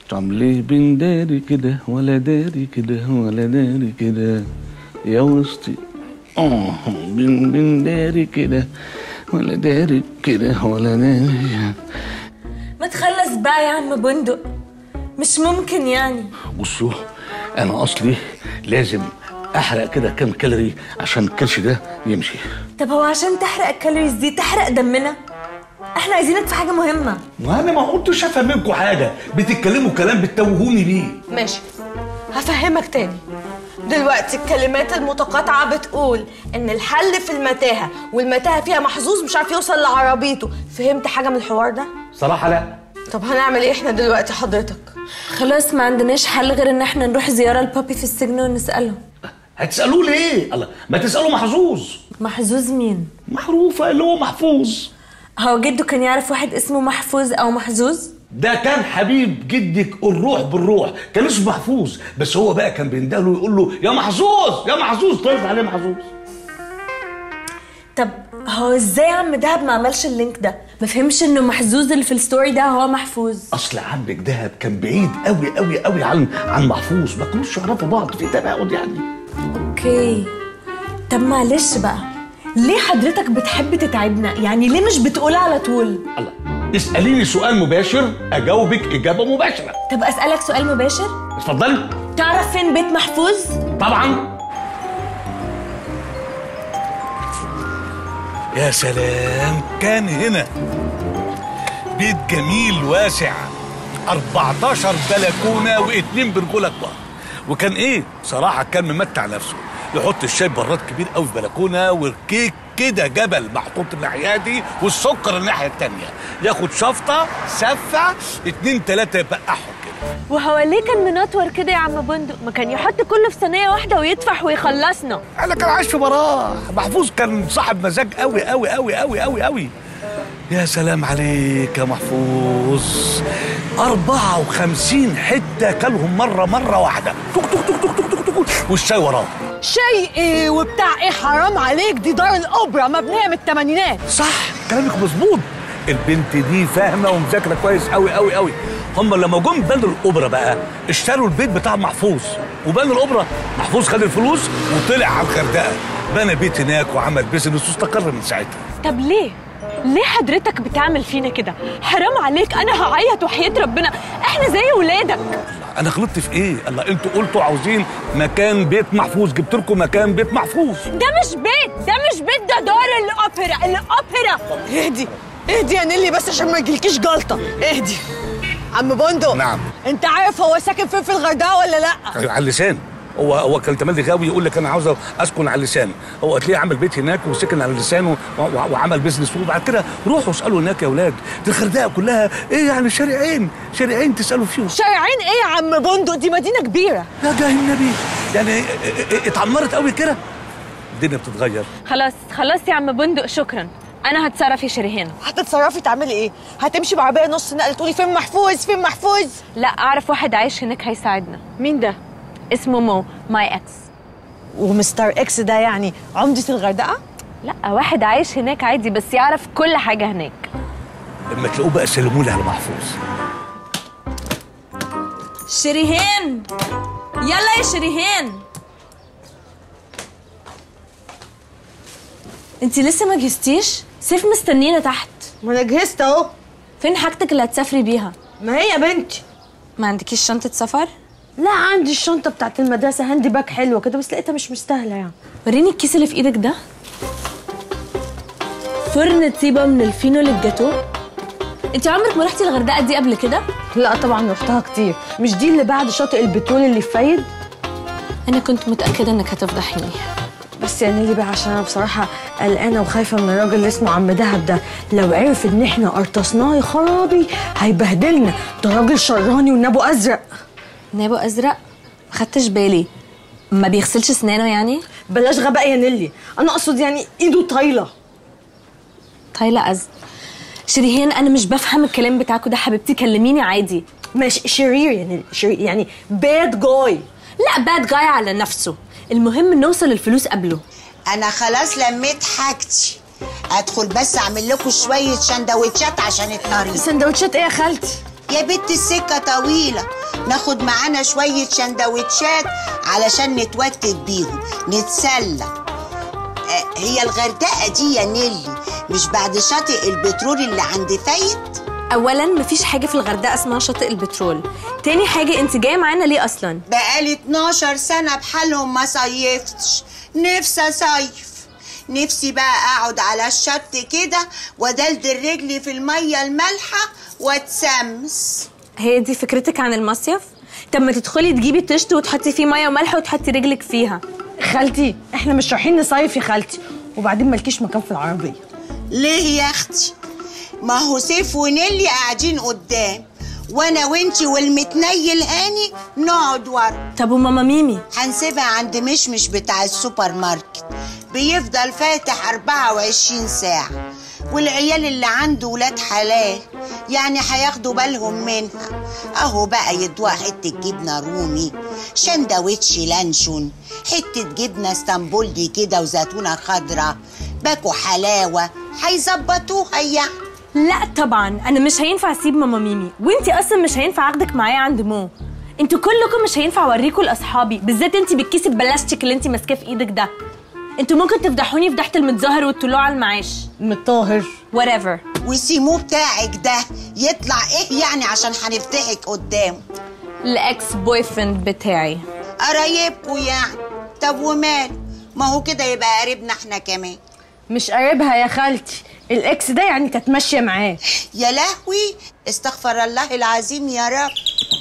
طب ليه بنداري كده ولا داري كده ولا داري كده يا وسطي اه بن بنداري كده ولا داري كده ولا داري ما تخلص بقى يا عم بندق مش ممكن يعني بصوا انا اصلي لازم احرق كده كام كالوري عشان الكرش ده يمشي طب هو عشان تحرق الكالوريز دي تحرق دمنا احنا عايزينك في حاجه مهمه وانا ما قلتش افهم منكم حاجه بتتكلموا كلام بتوهوني بيه ماشي هفهمك تاني دلوقتي الكلمات المتقاطعة بتقول إن الحل في المتاهة والمتاهة فيها محظوظ مش عارف يوصل لعربيته فهمت حاجة من الحوار ده؟ صراحه لا طب هنعمل إيه إحنا دلوقتي حضرتك؟ خلاص ما عندناش حل غير ان احنا نروح زياره لبابي في السجن ونساله هتسالوه ليه الله ما تسالوا محظوظ محظوظ مين معروفه اللي هو محفوظ هو جده كان يعرف واحد اسمه محفوظ او محظوظ ده كان حبيب جدك الروح بالروح كان اسمه محفوظ بس هو بقى كان بيندهله ويقول له يا محظوظ يا محظوظ طلعت عليه محظوظ طب هو ازاي يا عم دهب ما عملش اللينك ده ما فهمش انه محظوظ اللي في الستوري ده هو محفوظ اصل عمك دهب كان بعيد قوي قوي قوي عن عن محفوظ ما كانوش يعرفوا بعض في تباعد يعني اوكي طب معلش بقى ليه حضرتك بتحب تتعبنا يعني ليه مش بتقول على طول الله اساليني سؤال مباشر اجاوبك اجابه مباشره طب اسالك سؤال مباشر اتفضلي تعرف فين بيت محفوظ طبعا يا سلام كان هنا بيت جميل واسع 14 بلكونه واثنين برجوله كبار وكان ايه صراحه كان ممتع نفسه يحط الشاي براد كبير قوي في بلكونه والكيك كده جبل محطوط الناحيه دي والسكر الناحيه التانيه ياخد شفطه سفه اتنين تلاته يبقعهم كده وهو ليه كان منطور كده يا عم بندق ما كان يحط كله في صينيه واحده ويدفع ويخلصنا انا كان عايش في براح محفوظ كان صاحب مزاج قوي قوي قوي قوي قوي قوي يا سلام عليك يا محفوظ 54 حته كلهم مره مره واحده توك توك توك توك توك توك توك والشاي وراه شيء ايه وبتاع ايه حرام عليك دي دار الاوبرا مبنيه من الثمانينات صح كلامك مظبوط البنت دي فاهمه ومذاكره كويس قوي قوي قوي هم لما جم بنوا الاوبرا بقى اشتروا البيت بتاع محفوظ وبنوا الاوبرا محفوظ خد الفلوس وطلع على الغردقه بنى بيت هناك وعمل بيزنس واستقر من ساعتها طب ليه ليه حضرتك بتعمل فينا كده حرام عليك انا هعيط وحياة ربنا احنا زي ولادك انا غلطت في ايه الله انتوا قلتوا عاوزين مكان بيت محفوظ جبت لكم مكان بيت محفوظ ده مش بيت ده مش بيت ده دار الاوبرا الاوبرا اهدي اهدي يا نيلي بس عشان ما يجيلكيش جلطه اهدي عم بندق نعم. انت عارف هو ساكن فين في الغردقه ولا لا على اللسان هو هو كان تملي غاوي يقول لك انا عاوز اسكن على اللسان هو تلاقيه عمل بيت هناك وسكن على اللسان و- و- وعمل بيزنس وبعد كده روحوا اسالوا هناك يا اولاد دي الغردقه كلها ايه يعني شارعين شارعين تسالوا فيهم شارعين ايه يا عم بندق دي مدينه كبيره يا جاي النبي يعني إيه- إيه- إيه- اتعمرت قوي كده الدنيا بتتغير خلاص خلاص يا عم بندق شكرا انا هتصرف يا شريهان هتتصرفي تعملي ايه هتمشي بعربيه نص نقل تقولي فين محفوظ فين محفوظ لا اعرف واحد عايش هناك هيساعدنا مين ده اسمه مو ماي اكس ومستر اكس ده يعني عمده الغردقه لا واحد عايش هناك عادي بس يعرف كل حاجه هناك لما تلاقوه بقى سلموا لي على محفوظ شريهان يلا يا شريهان انت لسه ما جهزتيش سيف مستنينا تحت ما انا جهزت اهو فين حاجتك اللي هتسافري بيها ما هي يا بنتي ما عندكيش شنطه سفر لا عندي الشنطه بتاعت المدرسه هاندي باك حلوه كده بس لقيتها مش مستاهله يعني وريني الكيس اللي في ايدك ده فرن طيبه من الفينو للجاتو انت عمرك ما رحتي الغردقه دي قبل كده لا طبعا رحتها كتير مش دي اللي بعد شاطئ البترول اللي في فايد انا كنت متاكده انك هتفضحيني بس يا نيلي بقى عشان انا بصراحه قلقانه وخايفه من الراجل اللي اسمه عم دهب ده لو عرف ان احنا قرطسناه يا خرابي هيبهدلنا ده راجل شراني ونابو ازرق نابو ازرق ما خدتش بالي ما بيغسلش اسنانه يعني بلاش غباء يا نيلي انا اقصد يعني ايده طايله طايله أز شريهان انا مش بفهم الكلام بتاعكوا ده حبيبتي كلميني عادي ماشي شرير يا نيلي شرير يعني باد جاي لا باد جاي على نفسه المهم نوصل الفلوس قبله انا خلاص لميت حاجتي ادخل بس اعمل لكم شويه سندوتشات عشان الطريق سندوتشات ايه يا خالتي يا بنت السكه طويله ناخد معانا شوية شندوتشات علشان نتوتت بيهم نتسلى آه، هي الغردقة دي يا نيلي مش بعد شاطئ البترول اللي عند فايد اولا مفيش حاجه في الغردقه اسمها شاطئ البترول تاني حاجه انت جايه معانا ليه اصلا بقالي 12 سنة بحالهم ما صيفتش نفسي أصيف نفسي بقى أقعد على الشط كده وأدلدل رجلي في المية المالحة وأتسمس هي دي فكرتك عن المصيف طب ما تدخلي تجيبي طشت وتحطي فيه ميه وملح وتحطي رجلك فيها خالتي احنا مش رايحين نصيف يا خالتي وبعدين مالكيش مكان في العربيه ليه يا أختي ما هو سيف ونيلي قاعدين قدام وأنا وإنتي والمتنيل هاني نقعد ورا طب وماما ميمي هنسيبها عند مشمش بتاع السوبر ماركت بيفضل فاتح 24 ساعة والعيال اللي عنده ولاد حلال يعني هياخدوا بالهم منها اهو بقى يدوها حتة جبنة رومي شندوتش لانشون حتة جبنة اسطنبولي كده وزيتونة خضرا باكو حلاوة هيظبطوها يعني لا طبعا انا مش هينفع اسيب ماما ميمي وانتي اصلا مش هينفع اخدك معايا عند مو انتوا كلكم مش هينفع اوريكم لاصحابي بالذات انتي بالكيس البلاستيك اللي انتي ماسكاه في ايدك ده انتوا ممكن تفضحوني فضحت المتظاهر والطلوع على المعاش متطاهر whatever وسيمو بتاعك ده يطلع ايه يعني عشان هنفتحك قدامه الاكس بوي فريند بتاعي قرايبكوا يعني طب ومال ما هو كده يبقى قريبنا احنا كمان مش قريبها يا خالتي الاكس ده يعني كانت ماشيه معاه يا لهوي استغفر الله العظيم يا رب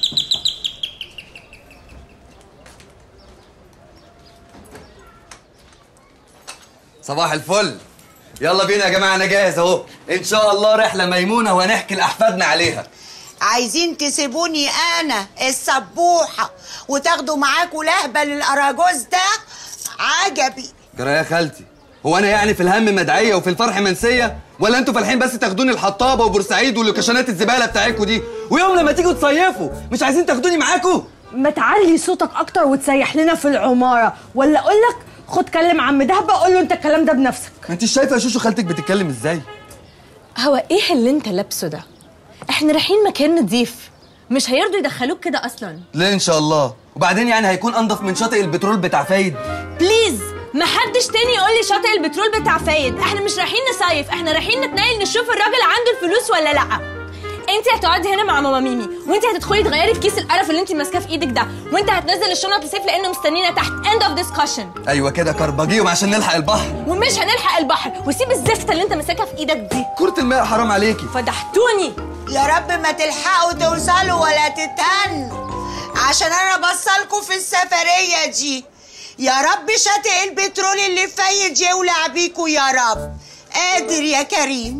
صباح الفل يلا بينا يا جماعه انا جاهز اهو ان شاء الله رحله ميمونه وهنحكي لاحفادنا عليها عايزين تسيبوني انا السبوحه وتاخدوا معاكوا لهبه للاراجوز ده عجبي جرى يا خالتي هو انا يعني في الهم مدعيه وفي الفرح منسيه ولا انتوا فالحين بس تاخدوني الحطابه وبورسعيد واللوكيشنات الزباله بتاعتكوا دي ويوم لما تيجوا تصيفوا مش عايزين تاخدوني معاكوا ما تعلي صوتك اكتر وتسيح لنا في العماره ولا اقول لك خد كلم عم دهبه قول له انت الكلام ده بنفسك ما انت شايفه يا شوشو خالتك بتتكلم ازاي هو ايه اللي انت لابسه ده احنا رايحين مكان نضيف مش هيرضوا يدخلوك كده اصلا ليه ان شاء الله وبعدين يعني هيكون انضف من شاطئ البترول بتاع فايد بليز محدش تاني يقول لي شاطئ البترول بتاع فايد احنا مش رايحين نصيف احنا رايحين نتنقل نشوف الراجل عنده الفلوس ولا لا انت هتقعدي هنا مع ماما ميمي وانت هتدخلي تغيري في كيس القرف اللي انت ماسكاه في ايدك ده وانت هتنزل الشنط لسيف لانه مستنينا تحت end of discussion ايوه كده كربجيهم عشان نلحق البحر ومش هنلحق البحر وسيب الزفته اللي انت ماسكها في ايدك دي كرة الماء حرام عليكي فضحتوني يا رب ما تلحقوا توصلوا ولا تتهنوا عشان انا بصلكوا في السفريه دي يا رب شاطئ البترول اللي فايد يولع بيكوا يا رب قادر يا كريم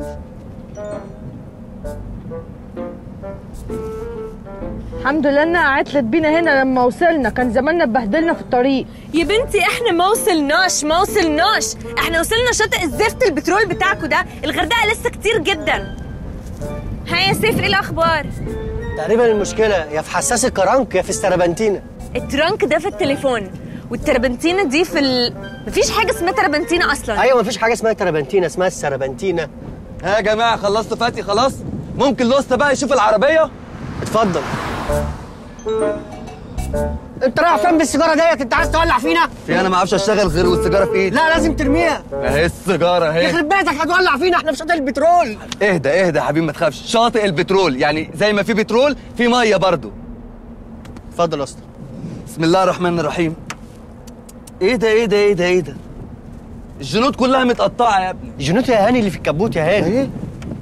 الحمد لله انها عطلت بينا هنا لما وصلنا كان زماننا اتبهدلنا في الطريق يا بنتي احنا ما وصلناش ما وصلناش احنا وصلنا شاطئ الزفت البترول بتاعكو ده الغردقه لسه كتير جدا ها يا سيف ايه الاخبار تقريبا المشكلة يا في حساس الكرنك يا في السربنتينة الترانك ده في التليفون والتربنتينه دي في ال... مفيش حاجه اسمها تربنتينه اصلا أيوة مفيش حاجة اسمها تربنتينة اسمها السربنتينة ها يا جماعه خلصتوا فاتي خلاص ممكن لوستا بقى يشوف العربيه اتفضل انت رايح فين بالسيجارة ديت انت عايز تولع فينا؟ في انا ما اعرفش اشتغل غير والسيجاره في ايدي لا لازم ترميها اهي السيجاره اهي يخرب بيتك هتولع فينا احنا في شاطئ البترول اهدى اهدى يا حبيبي ما تخافش شاطئ البترول يعني زي ما في بترول في ميه برضو اتفضل يا اسطى بسم الله الرحمن الرحيم ايه ده ايه ده ايه ده ايه ده الجنود كلها متقطعه يا ابني جنوت يا هاني اللي في الكبوت يا هاني ايه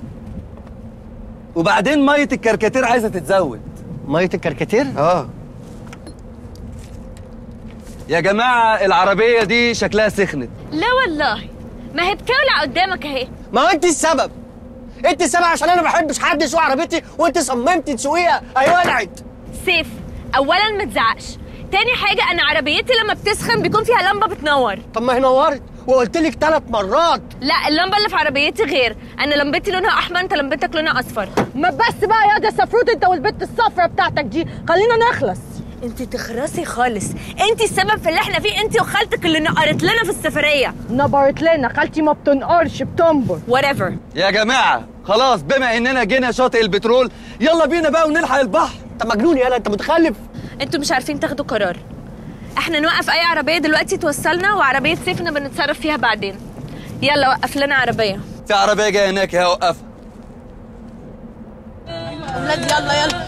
وبعدين ميه الكركاتير عايزه تتزود مية الكركاتير اه يا جماعه العربيه دي شكلها سخنت لا والله ما هي بتولع قدامك اهي ما هو انت السبب انت السبب عشان انا ما بحبش حد يسوق عربيتي وانت صممت تسوقيها اهي ولعت سيف اولا ما تزعقش تاني حاجه انا عربيتي لما بتسخن بيكون فيها لمبه بتنور طب ما هي نورت وقلت لك ثلاث مرات لا اللمبه اللي في عربيتي غير انا لمبتي لونها احمر انت لمبتك لونها اصفر ما بس بقى يا ده سفروت انت والبت الصفرة بتاعتك دي خلينا نخلص انت تخرسي خالص انت السبب في اللي احنا فيه انت وخالتك اللي نقرت لنا في السفريه نبرت لنا خالتي ما بتنقرش بتنبر whatever يا جماعه خلاص بما اننا جينا شاطئ البترول يلا بينا بقى ونلحق البحر انت مجنون يالا انت متخلف انتوا مش عارفين تاخدوا قرار احنا نوقف اي عربيه دلوقتي توصلنا وعربيه سيفنا بنتصرف فيها بعدين يلا وقف لنا عربيه في عربيه جايه هناك هوقفها اولاد يلا يلا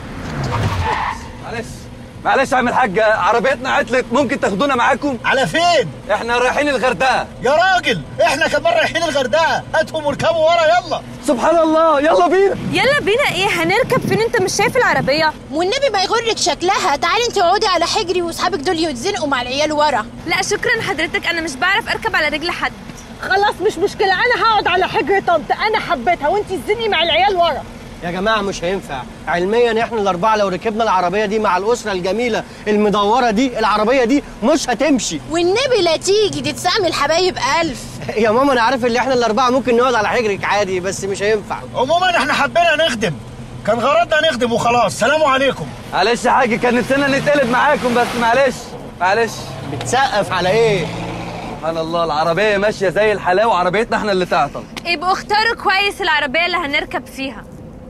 معلش معلش يا عم الحاج عربيتنا عطلت ممكن تاخدونا معاكم على فين؟ احنا رايحين الغردقه يا راجل احنا كمان رايحين الغردقه هاتهم واركبوا ورا يلا سبحان الله يلا بينا يلا بينا ايه هنركب فين انت مش شايف العربيه والنبي ما يغرك شكلها تعالي انت اقعدي على حجري واصحابك دول يتزنقوا مع العيال ورا لا شكرا حضرتك انا مش بعرف اركب على رجل حد خلاص مش مشكله انا هقعد على حجر طنط انا حبيتها وانت تزني مع العيال ورا يا جماعه مش هينفع علميا احنا الاربعه لو ركبنا العربيه دي مع الاسره الجميله المدوره دي العربيه دي مش هتمشي والنبي لا تيجي تتسامي الحبايب الف يا ماما انا عارف ان احنا الاربعه ممكن نقعد على حجرك عادي بس مش هينفع عموما احنا حبينا نخدم كان غرضنا نخدم وخلاص سلام عليكم معلش يا حاج كان نفسنا نتقلب معاكم بس معلش معلش بتسقف على ايه سبحان الله العربيه ماشيه زي الحلاوه وعربيتنا احنا اللي تعطل يبقوا اختاروا كويس العربيه اللي هنركب فيها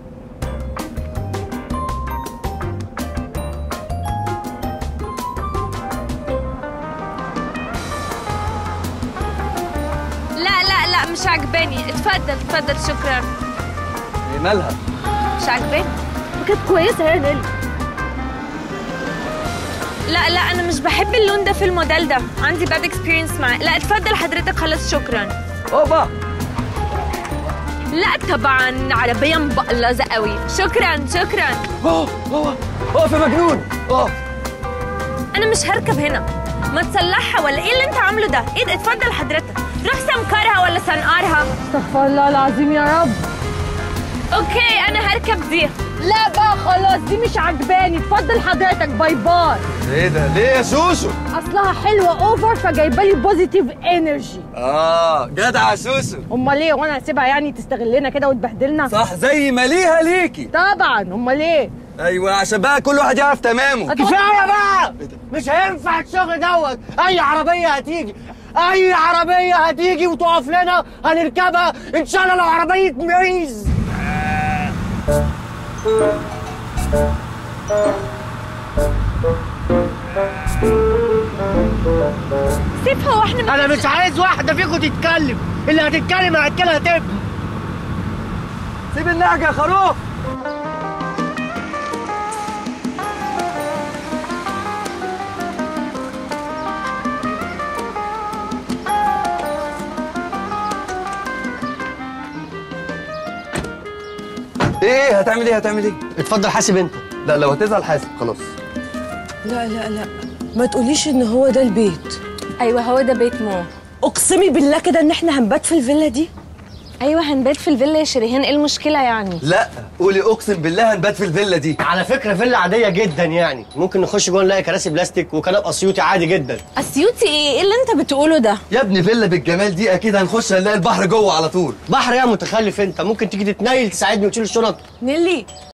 لا لا لا مش عجباني اتفضل اتفضل شكرا إيه مالها مش عجباني كانت كويسه يا نيلي لا لا انا مش بحب اللون ده في الموديل ده عندي باد اكسبيرينس معاه لا اتفضل حضرتك خلاص شكرا اوبا لا طبعا عربيه مبقلظه قوي شكرا شكرا اوه اوه اقف يا مجنون اقف انا مش هركب هنا ما تصلحها ولا ايه اللي انت عامله ده ايه ده اتفضل حضرتك روح سمكرها ولا سنقرها استغفر الله العظيم يا رب اوكي انا هركب دي لا بقى خلاص دي مش عجباني اتفضل حضرتك باي باي ايه ده ليه يا سوسو اصلها حلوه اوفر فجايبه لي بوزيتيف انرجي اه جدع يا سوسو امال ايه وانا هسيبها يعني تستغلنا كده وتبهدلنا صح زي ما ليها ليكي طبعا امال ايه ايوه عشان بقى كل واحد يعرف تمامه كفايه بقى مش هينفع الشغل دوت اي عربيه هتيجي اي عربيه هتيجي وتقف لنا هنركبها ان شاء الله لو عربيه معيز سيب هو احنا انا مش عايز واحده فيكم تتكلم اللي هتتكلم هتكلم هتبقى سيب النعجه يا خروف ايه هتعمل ايه هتعمل ايه اتفضل حاسب انت لا لو هتزعل حاسب خلاص لا لا لا ما تقوليش ان هو ده البيت ايوه هو ده بيت مو اقسمي بالله كده ان احنا هنبات في الفيلا دي ايوه هنبات في الفيلا يا شريهان ايه المشكله يعني لا قولي اقسم بالله هنبات في الفيلا دي على فكره فيلا عاديه جدا يعني ممكن نخش جوه نلاقي كراسي بلاستيك وكنب اسيوطي عادي جدا اسيوطي ايه ايه اللي انت بتقوله ده يا ابني فيلا بالجمال دي اكيد هنخش هنلاقي البحر جوه على طول بحر يا متخلف انت ممكن تيجي تتنيل تساعدني وتشيل الشنط نيلي